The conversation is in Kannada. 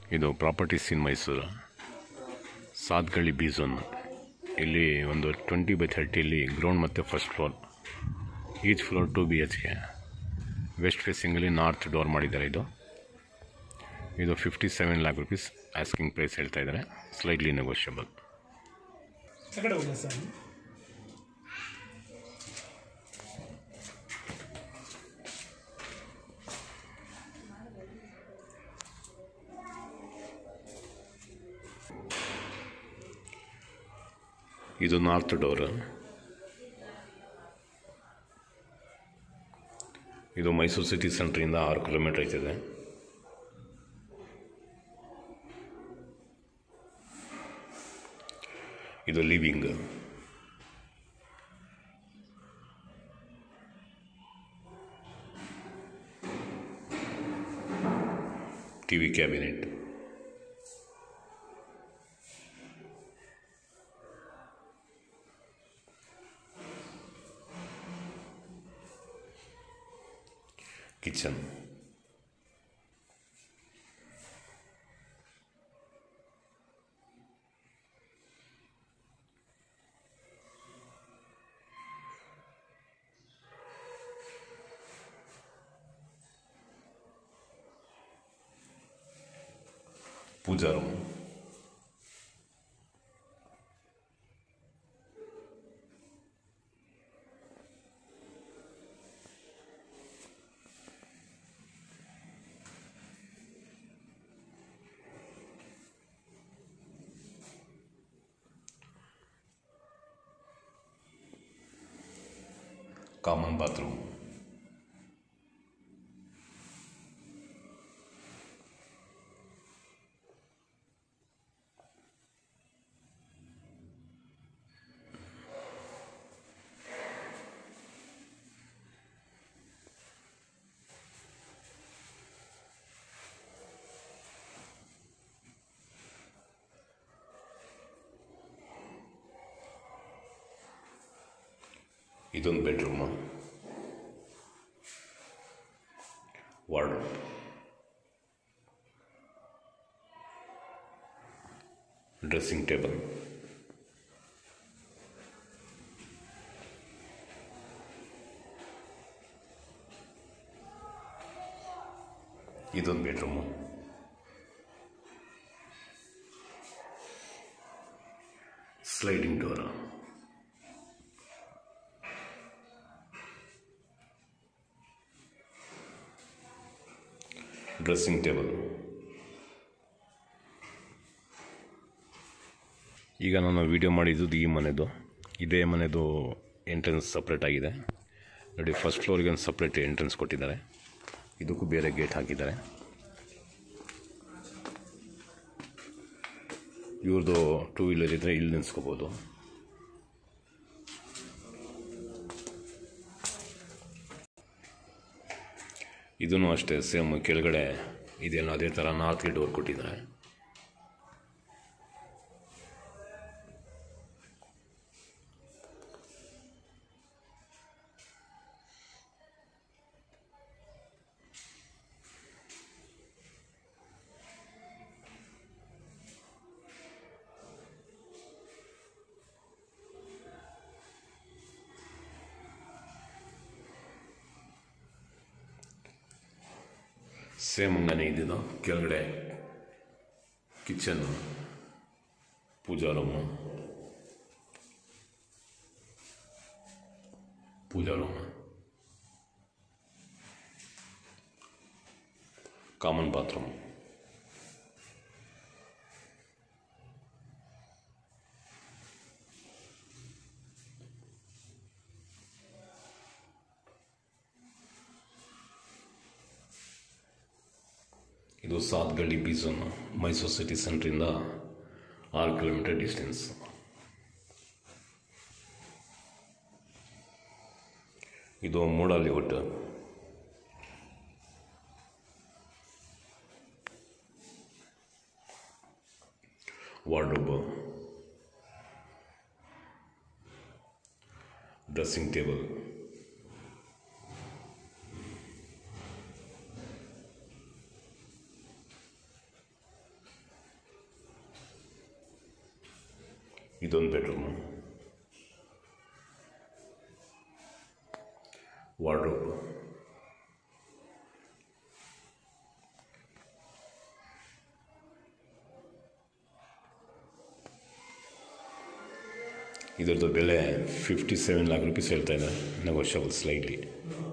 ಇದು properties in Mysuru Sathagalli B zone ಇಲ್ಲಿ ಒಂದು ಟ್ವೆಂಟಿ ಬೈ ಥರ್ಟಿಯಲ್ಲಿ ಗ್ರೌಂಡ್ ಮತ್ತು first floor each floor two B H K west ಫೇಸಿಂಗಲ್ಲಿ ನಾರ್ತ್ ಡೋರ್ ಮಾಡಿದ್ದಾರೆ ಇದು ಇದು fifty seven lakh rupees asking price ಹೇಳ್ತಾ ಇದ್ದಾರೆ ಸ್ಲೈಟ್ಲಿ ನೆಗೋಷಿಯಬಲ್ ಆ ಕಡೆ ಹೋಗೋಣ ಸರ್ ಇದು ನಾರ್ತ್ ಡೋರ್ ಇದು ಮೈಸೂರು ಸಿಟಿ ಸೆಂಟ್ರಿಂದ ಆರು ಕಿಲೋಮೀಟರ್ ಐತಿದೆ ಇದು living T V cabinet kitchen pooja room common bathroom ಇದೊಂದು ಬೆಡ್ರೂಮು ವಾರ್ಡ್ರೋಬ್ ಡ್ರೆಸ್ಸಿಂಗ್ ಟೇಬಲ್ ಇದೊಂದು bedroom sliding door dressing table ಈಗ ನಾನು ವಿಡಿಯೋ ಮಾಡಿದ್ದು ಈ ಮನೆದು ಇದೇ ಮನೆದು ಎಂಟ್ರೆನ್ಸ್ ಸಪ್ರೇಟ್ ಆಗಿದೆ ನೋಡಿ ಫಸ್ಟ್ ಫ್ಲೋರಿಗೆ ಒಂದು ಸಪ್ರೇಟ್ ಎಂಟ್ರೆನ್ಸ್ ಕೊಟ್ಟಿದ್ದಾರೆ ಇದಕ್ಕೂ ಬೇರೆ ಗೇಟ್ ಹಾಕಿದ್ದಾರೆ ಇವ್ರದ್ದು ಟೂ ವೀಲರ್ ಇದ್ದರೆ ಇಲ್ಲಿ ನಿಲ್ಸ್ಕೋಬೋದು ಇದೂ ಅಷ್ಟೇ ಸೇಮ್ ಕೆಳಗಡೆ ಇದೆಲ್ಲ ಅದೇ ಥರ ನಾರ್ತ್ಗೆ ಡೋರ್ ಕೊಟ್ಟಿದ್ದಾರೆ ಸೇಮ್ ಹಂಗಾನೆ ಇದ್ದಿದ್ದು ಕೆಳಗಡೆ kitchen pooja room pooja room common bathroom ಇದು ಸಾತ್ಗಳ್ಳಿ ಬೀಸನ್ ಮೈಸೂರು ಸಿಟಿ ಸೆಂಟ್ರಿಂದ ಆರು ಕಿಲೋಮೀಟರ್ ಡಿಸ್ಟೆನ್ಸ್ ಇದು ಮೂಡಲ್ಲಿ ಒಟ್ಟು ವಾರ್ಡ್ರೋಬ್ ಡ್ರೆಸ್ಸಿಂಗ್ ಟೇಬಲ್ ಇದೊಂದು ಬೆಡ್ರೂಮು ವಾರ್ಡ್ರೋಬ್ ಇದರದ್ದು ಬೆಲೆ ಫಿಫ್ಟಿ ಸೆವೆನ್ ಲ್ಯಾಕ್ ರುಪೀಸ್ ಹೇಳ್ತಾ ಇದೆ ನೆಗೋಷಿಯಬಲ್ ಸ್ಲೈಟ್ಲಿ